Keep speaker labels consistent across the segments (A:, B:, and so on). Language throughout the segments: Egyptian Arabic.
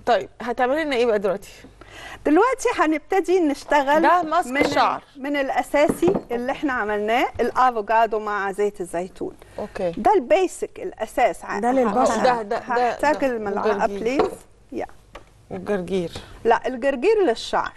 A: طيب هتعملي لنا ايه بقى دلوقتي
B: دلوقتي هنبتدي نشتغل
A: ده ماسك
B: من
A: شعر.
B: من الاساسي اللي احنا عملناه الافوكادو مع زيت الزيتون
A: اوكي
B: ده البيسك الاساس
C: ده للبشرة.
A: ده- ده- ده-
B: هحتاج
A: ده.
B: الملعقه
A: وجرجير.
B: بليز يا
A: والجرجير
B: لا الجرجير للشعر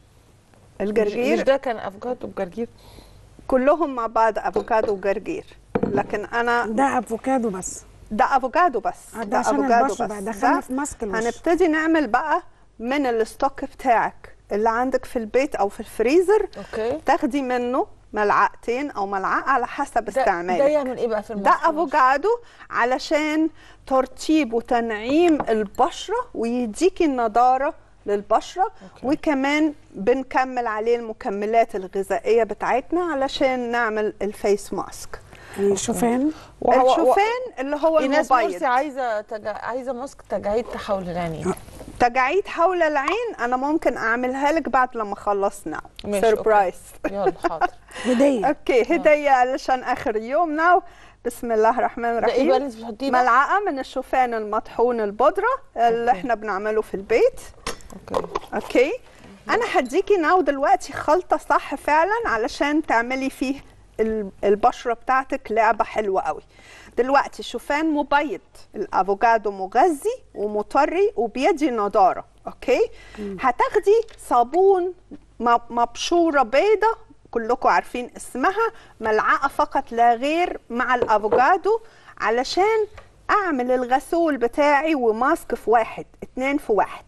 A: مش, مش
B: الجرجير
A: ده كان افوكادو بجرجير
B: كلهم مع بعض افوكادو وجرجير لكن انا
C: ده افوكادو بس
B: ده افوكادو بس
C: آه، ده عشان البشرة بقى، دخلنا
B: ده
C: في ماسك الوش.
B: هنبتدي نعمل بقى من الستوك بتاعك اللي عندك في البيت او في الفريزر
A: اوكي
B: تاخدي منه ملعقتين او ملعقه على حسب
A: ده,
B: استعمالك
A: ده يعمل ايه بقى في
B: ده
A: الماسك
B: افوكادو علشان ترطيب وتنعيم البشره ويديكي النضاره للبشره
A: أوكي.
B: وكمان بنكمل عليه المكملات الغذائيه بتاعتنا علشان نعمل الفيس ماسك
C: الشوفان
A: وهو-
B: الشوفان اللي هو
A: ايناس
B: المبيض
A: مرسي عايزه تجا... عايزه ماسك تجاعيد حول العينين
B: تجاعيد حول العين انا ممكن اعملها لك بعد لما خلصنا
A: ماشي،
B: سربرايز
A: يلا حاضر
C: هديه
B: اوكي هديه علشان اخر يوم ناو بسم الله الرحمن
A: ده ايه بقى
B: الرحيم
A: اللي انت بتحطيه ده؟
B: ملعقه من الشوفان المطحون البودره اللي
A: أوكي.
B: احنا بنعمله في البيت
A: اوكي
B: اوكي انا هديكي ناو دلوقتي خلطه صح فعلا علشان تعملي فيه ال- البشره بتاعتك لعبه حلوه قوي دلوقتي شوفان مبيض الافوكادو مغذي ومطري وبيدي نضاره اوكي هتاخدي صابون م- مبشوره بيضه كلكم عارفين اسمها ملعقه فقط لا غير مع الافوكادو علشان اعمل الغسول بتاعي وماسك في واحد اتنين في واحد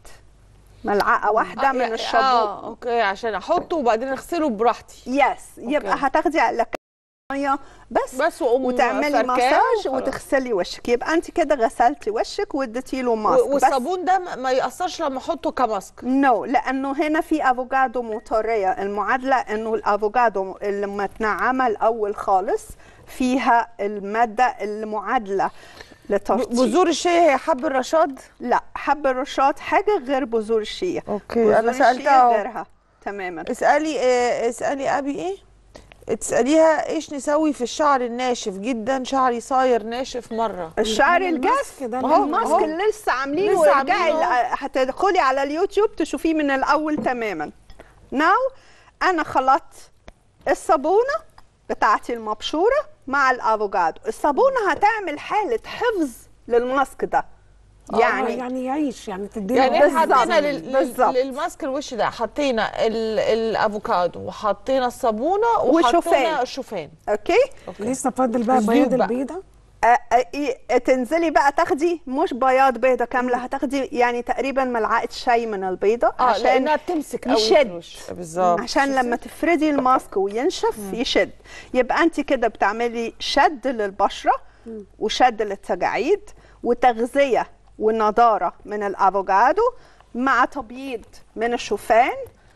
B: ملعقه واحده
A: آه،
B: من
A: يعني-
B: الشابو
A: اه اوكي عشان احطه وبعدين اغسله براحتي
B: يس يبقى
A: أوكي.
B: هتاخدي على ميه بس
A: بس واقوم
B: وتعملي
A: فركاه
B: مساج
A: وخلاص.
B: وتغسلي وشك يبقى انت كده غسلتي وشك واديتي له ماسك
A: و- والصابون ده ما- ما ياثرش لما احطه كماسك
B: نو no, لانه هنا في افوكادو مطريه المعادله انه الافوكادو اللي لما تنعمها الاول خالص فيها الماده المعادله لترطيب
A: بذور الشيا هي حب الرشاد
B: لا حب الرشاد حاجه غير بذور الشيا
A: اوكي
B: بذور
A: انا
B: الشيا
A: سالتها أهو.
B: غيرها تماما
A: اسالي آه، اسالي ابي ايه تساليها ايش نسوي في الشعر الناشف جدا شعري صاير ناشف مره
B: الشعر
C: الماسك
B: الجاف
C: ده
A: ما هو-
C: اللي-
A: ما
B: الماسك
A: هو-
B: اللي لسه عاملينه
A: لسه
B: وارجعي
A: عاملينه.
B: ل- هتدخلي على اليوتيوب تشوفيه من الاول تماما ناو انا خلطت الصابونه بتاعتي المبشوره مع الافوكادو الصابونه هتعمل حاله حفظ للماسك ده
C: آه،
B: يعني
C: يعني يعيش يعني تديله
A: يعني احنا
B: بالظبط،
A: حطينا لل- لل-
B: بالظبط.
A: للماسك الوش ده حطينا ال- الافوكادو وحطينا الصابونه
B: وشوفان.
A: وحطينا الشوفان
B: اوكي
A: اوكي
C: لسه فاضل بقى
A: الزيوت
C: بياض
A: بقى.
C: البيضه
B: أ- أ- إيه- تنزلي بقى تاخدي مش بياض بيضه كامله هتاخدي يعني تقريبا ملعقه شاي من البيضه
A: اه
B: عشان
A: لانها بتمسك قوي في
B: يشد.
A: الوش بالظبط
B: عشان لما تفردي الماسك وينشف يشد يبقى انت كده بتعملي شد للبشره وشد للتجاعيد وتغذيه ونضاره من الافوكادو مع تبييض من الشوفان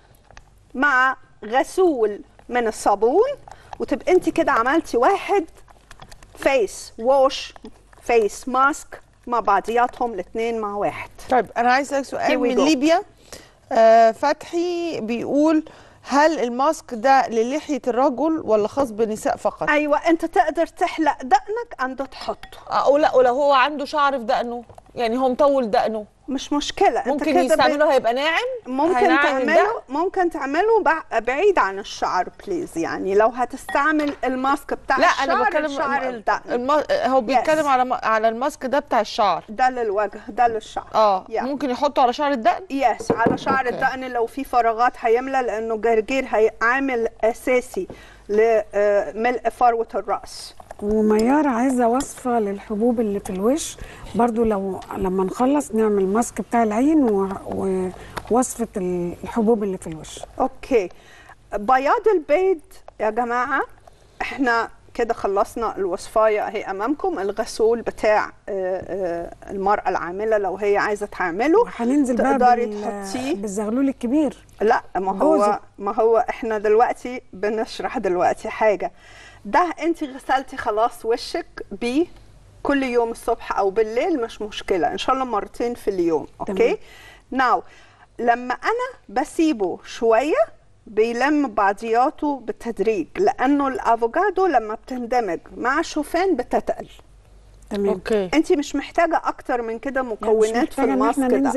B: مع غسول من الصابون وتبقى انت كده عملتي واحد فيس ووش فيس ماسك مع بعضياتهم الاثنين مع واحد
A: طيب انا عايز اسالك
B: Here
A: سؤال
B: we
A: من
B: go.
A: ليبيا آه فتحي بيقول هل الماسك ده للحيه الرجل ولا خاص بالنساء فقط؟
B: ايوه انت تقدر تحلق دقنك عند تحطه
A: او لا ولو هو عنده شعر في دقنه يعني هو مطول دقنه
B: مش مشكله انت
A: ممكن
B: كده
A: يستعمله هيبقى ناعم
B: ب... ممكن
A: هينعم
B: تعمله
A: الدقن؟
B: ممكن تعمله بع- بعيد عن الشعر بليز يعني لو هتستعمل الماسك بتاع
A: لا
B: الشعر
A: انا بتكلم
B: الشعر الدقن
A: الم... هو بيتكلم على م... على الماسك ده بتاع الشعر
B: ده للوجه ده للشعر
A: اه
B: Yeah.
A: ممكن يحطه على شعر الدقن
B: يس على شعر
A: أوكي.
B: الدقن لو في فراغات هيملى لانه جرجير هي عامل اساسي لملء فروه الراس
C: وميار عايزه وصفه للحبوب اللي في الوش برضو لو لما نخلص نعمل ماسك بتاع العين و- ووصفه الحبوب اللي في الوش
B: اوكي بياض البيض يا جماعه احنا كده خلصنا الوصفايه اهي امامكم الغسول بتاع آه، آه، المراه العامله لو هي عايزه تعمله
C: وهننزل بقى
B: تقدري
C: بال-
B: تحطيه
C: بالزغلول الكبير
B: لا ما هو
C: جوزك.
B: ما هو احنا دلوقتي بنشرح دلوقتي حاجه ده انت غسلتي خلاص وشك بيه كل يوم الصبح او بالليل مش مشكله ان شاء الله مرتين في اليوم اوكي
C: تمام.
B: ناو لما انا بسيبه شويه بيلم بعضياته بالتدريج لانه الافوكادو لما بتندمج مع الشوفان بتتقل
C: تمام
A: اوكي
B: انت مش محتاجه اكتر من كده
C: يعني مش
B: مكونات في
C: محتاجة إن إحنا
B: الماسك ده
C: ننزل